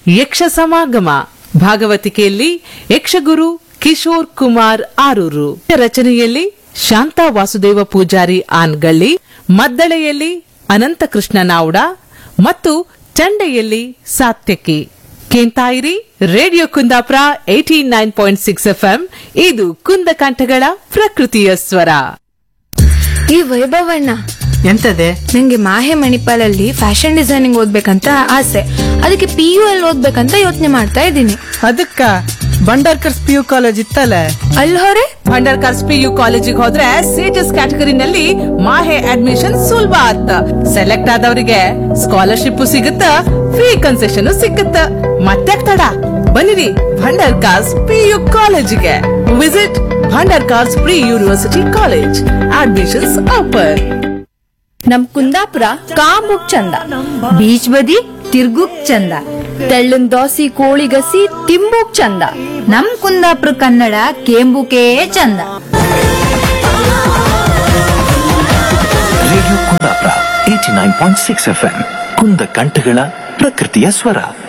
ಯಕ್ಷ ಸಮಾಗಮ ಭಾಗವತಿಕೆಯಲ್ಲಿ ಯಕ್ಷಗುರು ಕಿಶೋರ್ ಕುಮಾರ್ ಆರೂರು ರಚನೆಯಲ್ಲಿ ಶಾಂತಾ ವಾಸುದೇವ ಪೂಜಾರಿ ಆನ್ಗಳ್ಳಿ ಮದ್ದಳೆಯಲ್ಲಿ ಅನಂತಕೃಷ್ಣ ನಾವ್ಡ ಮತ್ತು ಚಂಡೆಯಲ್ಲಿ ಸಾತ್ಯಕಿ ಕೇಂತಾಯಿರಿ radio Kundapura eighty nine point six FM ಇದು ಕುಂದಕಂಠಗಳ ಪ್ರಕೃತಿಯ ಸ್ವರ ಈ ವೈಭವಣ್ಣ ಎಂತದೆ ನಂಗೆ ಮಾಹೆ ಮಣಿಪಾಲಲ್ಲಿ ಫ್ಯಾಷನ್ ಡಿಸೈನಿಂಗ್ ಓದ್ಬೇಕಂತ ಆಸೆ ಅದಕ್ಕೆ ಪಿ ಯು ಅಲ್ಲಿ ಓದ್ಬೇಕಂತ ಯೋಚನೆ ಮಾಡ್ತಾ ಇದ್ದೀನಿ ಅದಕ್ಕ ಬಂಡಾರ್ಕರ್ಸ್ ಪಿ ಯು ಕಾಲೇಜ್ ಇತ್ತಲ್ಲ ಅಲ್ಲಿ ಹೊರೆ ಅಂಡರ್ ಕರ್ಸ್ ಪಿ ಯು ಕಾಲೇಜಿಗೆ ಹೋದ್ರೆ ಸೇಟಸ್ ಕ್ಯಾಟಗರಿನಲ್ಲಿ ಮಾಹೆ ಅಡ್ಮಿಷನ್ ಸುಲಭ ಆತ್ತ ಸೆಲೆಕ್ಟ್ ಆದವರಿಗೆ ಸ್ಕಾಲರ್ಶಿಪ್ ಸಿಗುತ್ತ ಫ್ರೀ ಕನ್ಸೆಷನ್ ಸಿಕ್ಕುತ್ತ ಮತ್ತೆ ತಡ ಬನ್ನಿರಿ ಭಂಡಾರ್ ಕಾರ್ಸ್ ಪಿ ಯು ಕಾಲೇಜಿಗೆ visit Bhandarkars pre university college admissions offer ನಮ್ ಕುಂದಾಪುರ ಕಾಂಬುಕ್ ಚಂದ ಬೀಚ್ ಬದಿ ತಿರ್ಗುಕ್ ಚಂದ ತೆಳ್ಳನ್ ದೋಸಿ ಕೋಳಿ ಗಸಿ ತಿಂಬುಕ್ ಚಂದ ನಮ್ ಕುಂದಾಪುರ ಕನ್ನಡ ಕೇಂಬುಕೇ ಚಂದ radio Kundapura eighty nine point six F M ಕುಂದ ಕಂಠಗಳ ಪ್ರಕೃತಿಯ ಸ್ವರ